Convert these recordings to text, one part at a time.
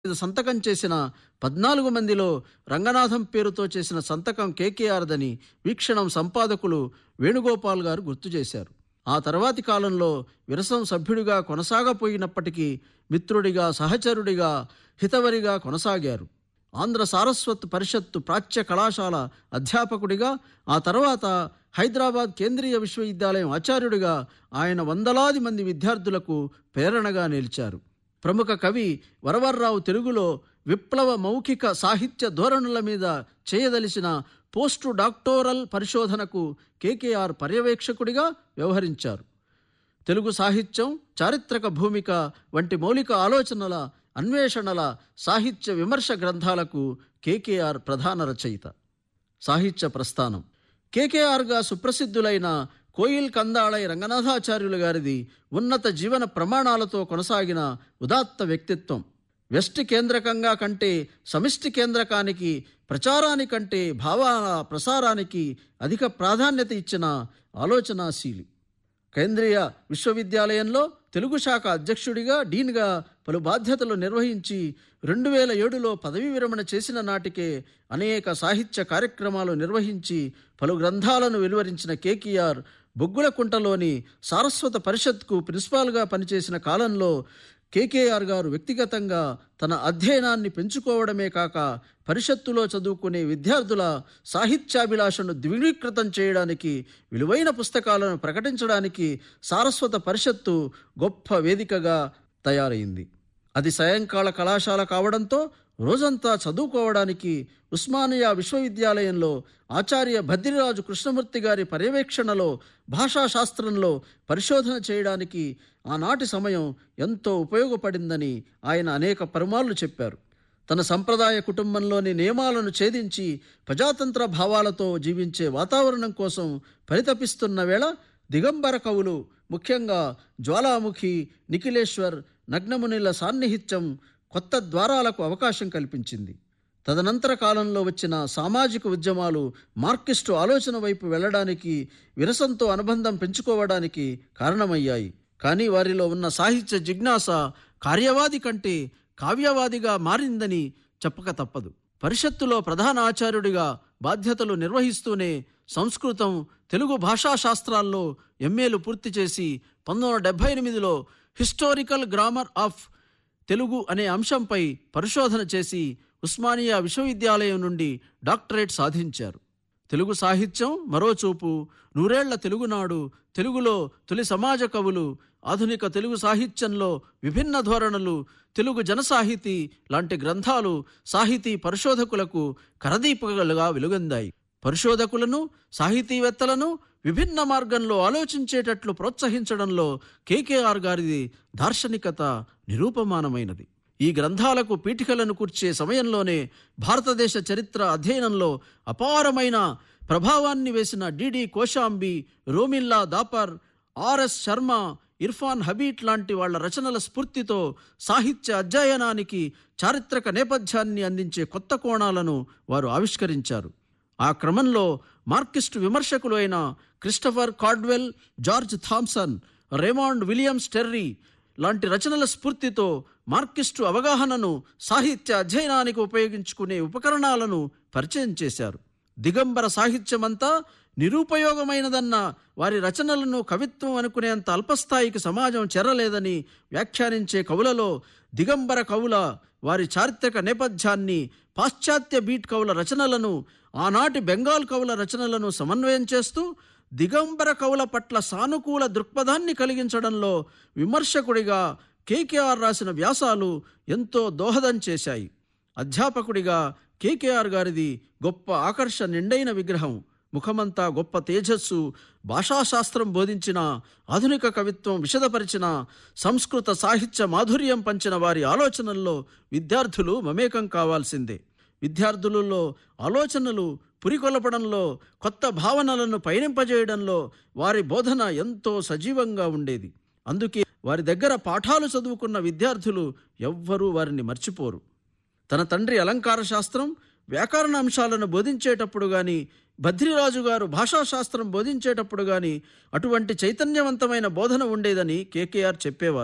మీద సంతకం చేసిన పద్నాలుగు మందిలో రంగనాథం పేరుతో చేసిన సంతకం కేకేఆర్దని వీక్షణం సంపాదకులు వేణుగోపాల్ గారు గుర్తు చేశారు ఆ తర్వాతి కాలంలో విరసం సభ్యుడిగా కొనసాగపోయినప్పటికీ మిత్రుడిగా సహచరుడిగా హితవరిగా కొనసాగారు ఆంధ్ర సారస్వత్ పరిషత్తు ప్రాచ్య కళాశాల అధ్యాపకుడిగా ఆ తర్వాత హైదరాబాద్ కేంద్రీయ విశ్వవిద్యాలయం ఆచార్యుడిగా ఆయన వందలాది మంది విద్యార్థులకు ప్రేరణగా నిలిచారు ప్రముఖ కవి వరవర్రావు తెలుగులో విప్లవ మౌఖిక సాహిత్య ధోరణుల మీద చేయదలిసిన పోస్టు డాక్టోరల్ పరిశోధనకు కేకేఆర్ పర్యవేక్షకుడిగా వ్యవహరించారు తెలుగు సాహిత్యం చారిత్రక భూమిక వంటి మౌలిక ఆలోచనల అన్వేషణల సాహిత్య విమర్శ గ్రంథాలకు కేకేఆర్ ప్రధాన రచయిత సాహిత్య ప్రస్థానం కేకేఆర్గా సుప్రసిద్ధులైన కోయిల్ కందాళై రంగనాథాచార్యులు గారిది ఉన్నత జీవన ప్రమాణాలతో కొనసాగిన ఉదాత్త వ్యక్తిత్వం వెస్ట్ కేంద్రకంగా కంటే సమిష్టి కేంద్రకానికి ప్రచారానికంటే భావాల ప్రసారానికి అధిక ప్రాధాన్యత ఇచ్చిన ఆలోచనాశీలి కేంద్రీయ విశ్వవిద్యాలయంలో తెలుగు శాఖ అధ్యక్షుడిగా డీన్గా పలు బాధ్యతలు నిర్వహించి రెండు వేల ఏడులో పదవీ విరమణ చేసిన నాటికే అనేక సాహిత్య కార్యక్రమాలు నిర్వహించి పలు గ్రంథాలను వెలువరించిన కేకేఆర్ బొగ్గులకుంటలోని సారస్వత పరిషత్కు ప్రిన్సిపాల్గా పనిచేసిన కాలంలో కేకేఆర్ గారు వ్యక్తిగతంగా తన అధ్యయనాన్ని పెంచుకోవడమే కాక పరిషత్తులో చదువుకునే విద్యార్థుల సాహిత్యాభిలాషను ద్విగుణీకృతం చేయడానికి విలువైన పుస్తకాలను ప్రకటించడానికి సారస్వత పరిషత్తు గొప్ప వేదికగా తయారైంది అది సాయంకాల కళాశాల కావడంతో రోజంతా చదువుకోవడానికి ఉస్మానియా విశ్వవిద్యాలయంలో ఆచార్య భద్రిరాజు కృష్ణమూర్తి గారి పర్యవేక్షణలో భాషాశాస్త్రంలో పరిశోధన చేయడానికి ఆనాటి సమయం ఎంతో ఉపయోగపడిందని ఆయన అనేక పరుమార్లు చెప్పారు తన సంప్రదాయ కుటుంబంలోని నియమాలను ఛేదించి ప్రజాతంత్ర భావాలతో జీవించే వాతావరణం కోసం పరితపిస్తున్న వేళ దిగంబర కవులు ముఖ్యంగా జ్వాలాముఖి నిఖిలేశ్వర్ నగ్నమునిల సాన్నిహిత్యం కొత్త ద్వారాలకు అవకాశం కల్పించింది తదనంతర కాలంలో వచ్చిన సామాజిక ఉద్యమాలు మార్కిస్టు ఆలోచన వైపు వెళ్ళడానికి విరసంతో అనుబంధం పెంచుకోవడానికి కారణమయ్యాయి కానీ వారిలో ఉన్న సాహిత్య జిజ్ఞాస కార్యవాది కంటే కావ్యవాదిగా మారిందని చెప్పక తప్పదు పరిషత్తులో ప్రధాన ఆచార్యుడిగా బాధ్యతలు నిర్వహిస్తూనే సంస్కృతం తెలుగు భాషా శాస్త్రాల్లో ఎంఏలు పూర్తి చేసి పంతొమ్మిది వందల డెబ్బై ఎనిమిదిలో హిస్టారికల్ గ్రామర్ ఆఫ్ తెలుగు అనే అంశంపై పరిశోధన చేసి ఉస్మానియా విశ్వవిద్యాలయం నుండి డాక్టరేట్ సాధించారు తెలుగు సాహిత్యం మరోచూపు నూరేళ్ల తెలుగునాడు తెలుగులో తొలి సమాజ కవులు ఆధునిక తెలుగు సాహిత్యంలో విభిన్న ధోరణులు తెలుగు జనసాహితీ లాంటి గ్రంథాలు సాహితీ పరిశోధకులకు కరదీపకలుగా వెలుగొందాయి పరిశోధకులను సాహితీవేత్తలను విభిన్న మార్గంలో ఆలోచించేటట్లు ప్రోత్సహించడంలో కేకేఆర్ గారిది దార్శనికత నిరూపమానమైనది ఈ గ్రంథాలకు పీఠికలను కూర్చే సమయంలోనే భారతదేశ చరిత్ర అధ్యయనంలో అపారమైన ప్రభావాన్ని వేసిన డిడి కోశాంబి రోమిల్లా దాపర్ ఆర్ఎస్ శర్మ ఇర్ఫాన్ హబీట్ లాంటి వాళ్ళ రచనల స్ఫూర్తితో సాహిత్య అధ్యయనానికి చారిత్రక నేపథ్యాన్ని అందించే కొత్త కోణాలను వారు ఆవిష్కరించారు ఆ క్రమంలో మార్కిస్టు విమర్శకులు అయిన Christopher Caudwell George Thomson Raymond Williams Terry లాంటి రచనల స్ఫూర్తితో మార్కిస్టు అవగాహనను సాహిత్య అధ్యయనానికి ఉపయోగించుకునే ఉపకరణాలను పరిచయం చేశారు దిగంబర సాహిత్యమంతా నిరుపయోగమైనదన్న వారి రచనలను కవిత్వం అనుకునేంత అల్పస్థాయికి సమాజం చెరలేదని వ్యాఖ్యానించే కవులలో దిగంబర కవుల వారి చారిత్రక నేపథ్యాన్ని పాశ్చాత్య బీట్ కవుల రచనలను ఆనాటి బెంగాల్ కవుల రచనలను సమన్వయం చేస్తూ దిగంబర కవుల పట్ల సానుకూల దృక్పథాన్ని కలిగించడంలో విమర్శకుడిగా కేకేఆర్ రాసిన వ్యాసాలు ఎంతో దోహదం చేశాయి అధ్యాపకుడిగా కేకేఆర్ గారిది గొప్ప ఆకర్ష నిండైన విగ్రహం ముఖమంతా గొప్ప తేజస్సు భాషాశాస్త్రం బోధించిన ఆధునిక కవిత్వం విశదపరిచిన సంస్కృత సాహిత్య మాధుర్యం పంచిన వారి ఆలోచనల్లో విద్యార్థులు మమేకం కావాల్సిందే విద్యార్థులలో ఆలోచనలు పురికొల్పడంలో కొత్త భావనలను పయనింపజేయడంలో వారి బోధన ఎంతో సజీవంగా ఉండేది అందుకే వారి దగ్గర పాఠాలు చదువుకున్న విద్యార్థులు ఎవ్వరూ వారిని మర్చిపోరు తన తండ్రి అలంకార శాస్త్రం వ్యాకరణ అంశాలను బోధించేటప్పుడు గాని భద్రిరాజు గారు భాషాశాస్త్రం బోధించేటప్పుడు గాని అటువంటి చైతన్యవంతమైన బోధన ఉండేదని కేకేఆర్ చెప్పేవారు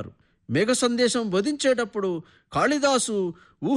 మేఘ సందేశం వధించేటప్పుడు కాళిదాసు